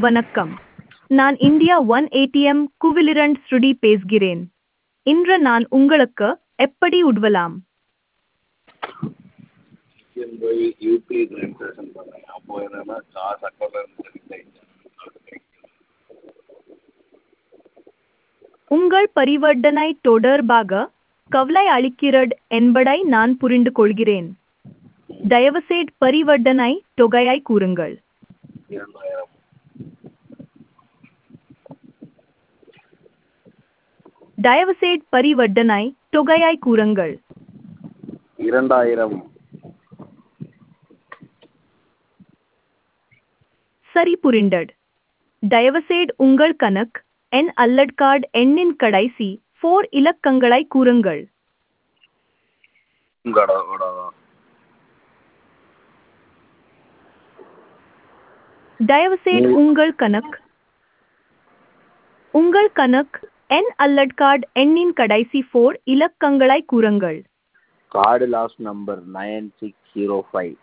வணக்கம் நான் India one ATM குவிலிரண்ட் ஸ்ருடி பேசுகிறேன் இன்று நான் உங்களுக்கு எப்படி உதவலாம் ஏடிஎம் போய் யூபிஐ ட்ரான்சாக்ஷன் பண்ணேன் அப்போ என்னன்னா காசு அக்கௌண்ட்டில் இருந்து டெபிட் ஆயிடுச்சு உங்கள் பரிவர்த்தனை தொடர்பாக கவலை அளிக்கிறது என்பதை நான் புரிந்து கொள்கிறேன் தயவுசெய்து பரிவர்த்தனை தொகையை கூறுங்கள் இரண்டாயிரம் தயவுசெய்து பரிவர்த்தனை தொகையை கூறுங்கள் இரண்டாயிரம் சரி புரிந்தது தயவுசெய்து உங்கள் கணக்கு எண் அல்லது கார்டு எண்ணின் கடைசி ஃபோர் இலக்கங்களை கூறுங்கள் கடோட தயவுசெய்து உங்கள் கணக்கு உங்கள் கணக்கு எண் அல்லது கார்டு எண்ணின் கடைசி ஃபோர் இலக்கங்களை கூறுங்கள் card last number nine six zero five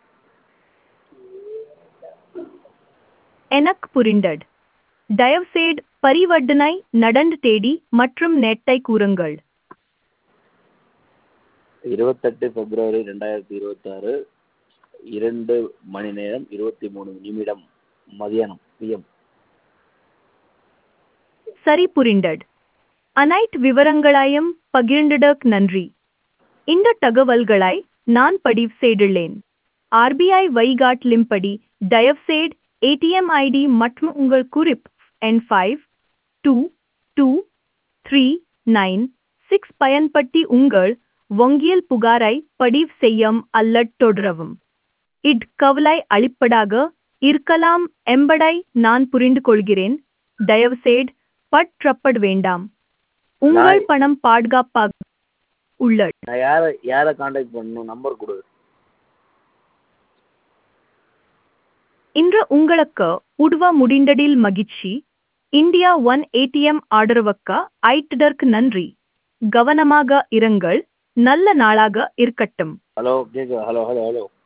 எனக்கு புரிந்தது தயவுசெய்து பரிவர்த்தனை நடந்து தேதி மற்றும் நெட்டை கூறுங்கள் இருபத்தெட்டு பிப்ரவரி ரெண்டாயிரத்தி இருபத்தாறு இரண்டு மணி நேரம் இருபத்தி மூணு நிமிடம் மதியானம் பிஎம் சரி புரிந்தது அனைத்து விவரங்களையும் பகிர்ந்ததற்கு நன்றி இந்த தகவல்களை நான் பதிவு செய்துள்ளேன் ஆர்பிஐ வழிகாட்டலின்படி தயவுசெய்து ஏடிஎம் ஐடி மற்றும் உங்கள் குறிப்பு எண் five two two three nine six பயன்படுத்தி உங்கள் வங்கியல் புகாரை பதிவு செய்யும் அல்லது தொடரவும் இட் கவலை அளிப்பதாக இருக்கலாம் என்பதை நான் புரிந்து கொள்கிறேன் தயவுசெய்து பற்றப்பட வேண்டாம் உங்கள் நான்- பணம் பாதுகாப்பாக உள்ளது நான் யாரை யாரை காண்டாக்ட் பண்ணணும் நம்பர் கொடு இன்று உங்களுக்கு உதவ முடிந்ததில் மகிழ்ச்சி இந்தியா ஒன் ஏடிஎம் ஆதரவுக்கு ஐட்டதற்கு நன்றி கவனமாக இருங்கள் நல்ல நாளாக இருக்கட்டும் ஹலோ கேட்குதா ஹலோ ஹலோ ஹலோ